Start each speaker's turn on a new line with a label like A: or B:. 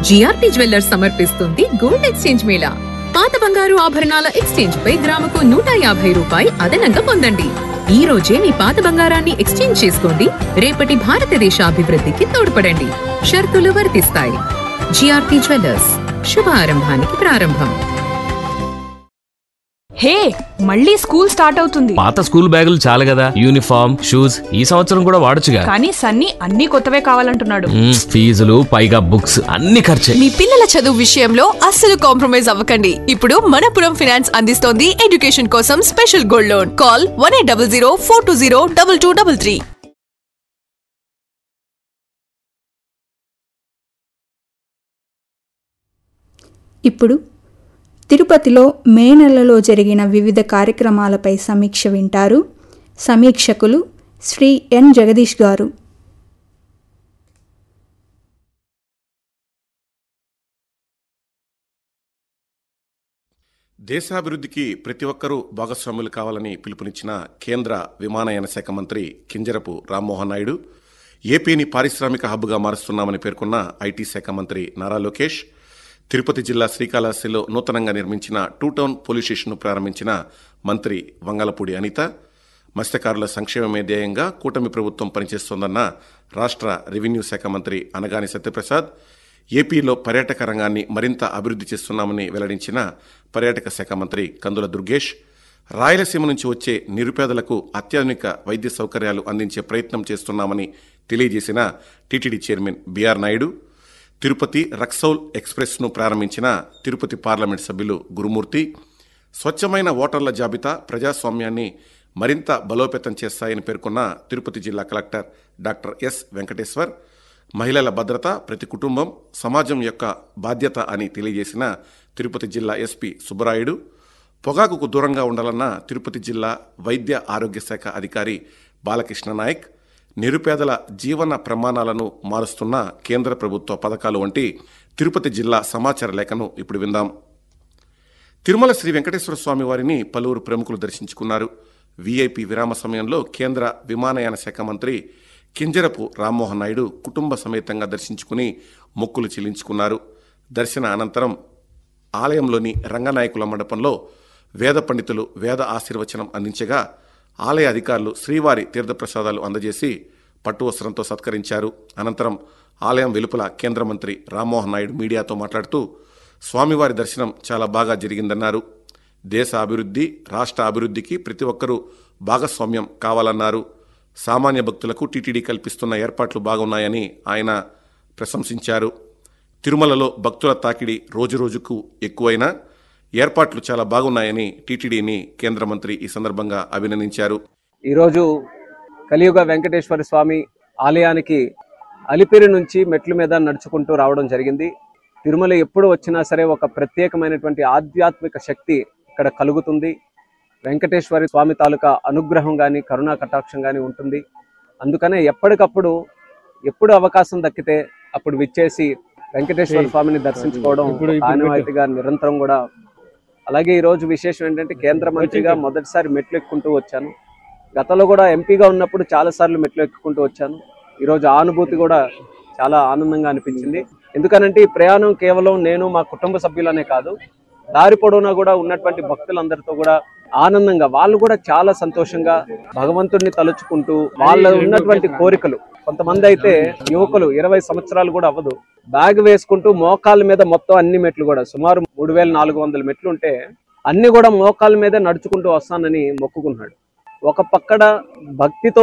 A: GRP jewellers సమర్పిస్తుంది gold exchange mela పాత బంగారు ఆభరణాల ఎక్స్చేంజ్ పై గ్రాముకు నూట యాభై రూపాయి అదనంగా పొందండి ఈ రోజే మీ పాత బంగారాన్ని ఎక్స్చేంజ్ చేసుకోండి రేపటి భారతదేశ అభివృద్ధికి తోడ్పడండి షరతులు వర్తిస్తాయి జిఆర్పి జ్యువెల్లర్స్ శుభారంభానికి ప్రారంభం
B: హే మళ్ళీ స్కూల్ స్టార్ట్ అవుతుంది
C: పాత స్కూల్ బ్యాగులు చాలు కదా యూనిఫామ్ షూస్ ఈ సంవత్సరం కూడా వాడొచ్చుగా
B: కానీ సన్నీ అన్ని కొత్తవే కావాలంటున్నాడు
C: మ్మ్, ఫీజులు పైగా బుక్స్ అన్ని ఖర్చే
D: మీ పిల్లల చదువు విషయంలో అస్సలు కాంప్రమైజ్ అవ్వకండి ఇప్పుడు మనపురం ఫైనాన్స్ అందిస్తోంది ఎడ్యుకేషన్ కోసం special gold loan call one eight double zero four two zero double two double three
E: ఇప్పుడు తిరుపతిలో మే నెలలో జరిగిన వివిధ కార్యక్రమాలపై సమీక్ష వింటారు సమీక్షకులు శ్రీ ఎన్ జగదీష్ గారు
F: దేశాభివృద్ధికి ప్రతి ఒక్కరూ భాగస్వాములు కావాలని పిలుపునిచ్చిన కేంద్ర విమానయాన శాఖ మంత్రి కింజరపు రామ్మోహన్ నాయుడు ఏపీని పారిశ్రామిక హబ్గా మారుస్తున్నామని పేర్కొన్న ఐటీ శాఖ మంత్రి నారా లోకేష్ తిరుపతి జిల్లా శ్రీకాళహస్తిలో నూతనంగా నిర్మించిన టూ టౌన్ పోలీస్ స్టేషన్ను ప్రారంభించిన మంత్రి వంగలపూడి అనిత మత్స్యకారుల సంక్షేమమే ధ్యేయంగా కూటమి ప్రభుత్వం పనిచేస్తోందన్న రాష్ట్ర రెవెన్యూ శాఖ మంత్రి అనగాని సత్యప్రసాద్ ఏపీలో పర్యాటక రంగాన్ని మరింత అభివృద్ధి చేస్తున్నామని వెల్లడించిన పర్యాటక శాఖ మంత్రి కందుల దుర్గేష్ రాయలసీమ నుంచి వచ్చే నిరుపేదలకు అత్యాధునిక వైద్య సౌకర్యాలు అందించే ప్రయత్నం చేస్తున్నామని తెలియజేసిన TTD chairman B R Naidu Tirupati Raxaul ఎక్స్ప్రెస్ను ప్రారంభించిన తిరుపతి పార్లమెంట్ సభ్యులు గురుమూర్తి స్వచ్ఛమైన ఓటర్ల జాబితా ప్రజాస్వామ్యాన్ని మరింత బలోపేతం చేస్తాయని పేర్కొన్న తిరుపతి జిల్లా కలెక్టర్ డాక్టర్ ఎస్ వెంకటేశ్వర్ మహిళల భద్రత ప్రతి కుటుంబం సమాజం యొక్క బాధ్యత అని తెలియజేసిన తిరుపతి జిల్లా ఎస్పీ సుబ్బరాయుడు పొగాకుకు దూరంగా ఉండాలన్న తిరుపతి జిల్లా వైద్య ఆరోగ్య శాఖ అధికారి బాలకృష్ణ నాయక్ నిరుపేదల జీవన ప్రమాణాలను మారుస్తున్న కేంద్ర ప్రభుత్వ పథకాలు వంటి తిరుపతి జిల్లా సమాచార లేఖను ఇప్పుడు విందాం తిరుమల శ్రీ వెంకటేశ్వర స్వామి వారిని పలువురు ప్రముఖులు దర్శించుకున్నారు వీఐపీ విరామ సమయంలో కేంద్ర విమానయాన శాఖ మంత్రి కింజరపు రామ్మోహన్ నాయుడు కుటుంబ సమేతంగా దర్శించుకుని మొక్కులు చెల్లించుకున్నారు దర్శన అనంతరం ఆలయంలోని రంగనాయకుల మండపంలో వేద పండితులు వేద ఆశీర్వచనం అందించగా ఆలయ అధికారులు శ్రీవారి తీర్థప్రసాదాలు అందజేసి పట్టు వస్త్రంతో సత్కరించారు అనంతరం ఆలయం వెలుపల కేంద్ర మంత్రి రామ్మోహన్ నాయుడు మీడియాతో మాట్లాడుతూ స్వామివారి దర్శనం చాలా బాగా జరిగిందన్నారు దేశ అభివృద్ధి రాష్ట్ర అభివృద్ధికి ప్రతి ఒక్కరూ భాగస్వామ్యం కావాలన్నారు సామాన్య భక్తులకు టీటీడీ కల్పిస్తున్న ఏర్పాట్లు బాగున్నాయని ఆయన ప్రశంసించారు తిరుమలలో భక్తుల తాకిడి రోజురోజుకు ఎక్కువైనా ఏర్పాట్లు చాలా బాగున్నాయని టీటీడీని కేంద్ర మంత్రి ఈ సందర్భంగా అభినందించారు
G: ఈరోజు కలియుగ వెంకటేశ్వర స్వామి ఆలయానికి అలిపిరి నుంచి మెట్ల మీద నడుచుకుంటూ రావడం జరిగింది తిరుమల ఎప్పుడు వచ్చినా సరే ఒక ప్రత్యేకమైనటువంటి ఆధ్యాత్మిక శక్తి ఇక్కడ కలుగుతుంది వెంకటేశ్వరి స్వామి తాలూకా అనుగ్రహం కానీ కరుణా కటాక్షం కానీ ఉంటుంది అందుకనే ఎప్పటికప్పుడు ఎప్పుడు అవకాశం దక్కితే అప్పుడు విచ్చేసి వెంకటేశ్వర స్వామిని దర్శించుకోవడం ఒక ఆనవాయితీగా నిరంతరం కూడా అలాగే ఈ రోజు విశేషం ఏంటంటే కేంద్ర మంత్రిగా మొదటిసారి మెట్లు ఎక్కుంటూ వచ్చాను గతంలో కూడా ఎంపీగా ఉన్నప్పుడు చాలా సార్లు మెట్లు ఎక్కుకుంటూ వచ్చాను ఈ రోజు ఆ అనుభూతి కూడా చాలా ఆనందంగా అనిపించింది ఎందుకనంటే ఈ ప్రయాణం కేవలం నేను మా కుటుంబ సభ్యులనే కాదు దారి పొడవునా కూడా ఉన్నటువంటి భక్తులందరితో కూడా ఆనందంగా వాళ్ళు కూడా చాలా సంతోషంగా భగవంతుడిని తలుచుకుంటూ వాళ్ళ ఉన్నటువంటి కోరికలు కొంతమంది అయితే యువకులు ఇరవై సంవత్సరాలు కూడా అవ్వదు బ్యాగ్ వేసుకుంటూ మోకాళ్ళ మీద మొత్తం అన్ని మెట్లు కూడా సుమారు మూడు వేల నాలుగు వందల మెట్లు ఉంటే అన్ని కూడా మోకాళ్ళ మీదే నడుచుకుంటూ వస్తానని మొక్కుకున్నాడు ఒక పక్కన భక్తితో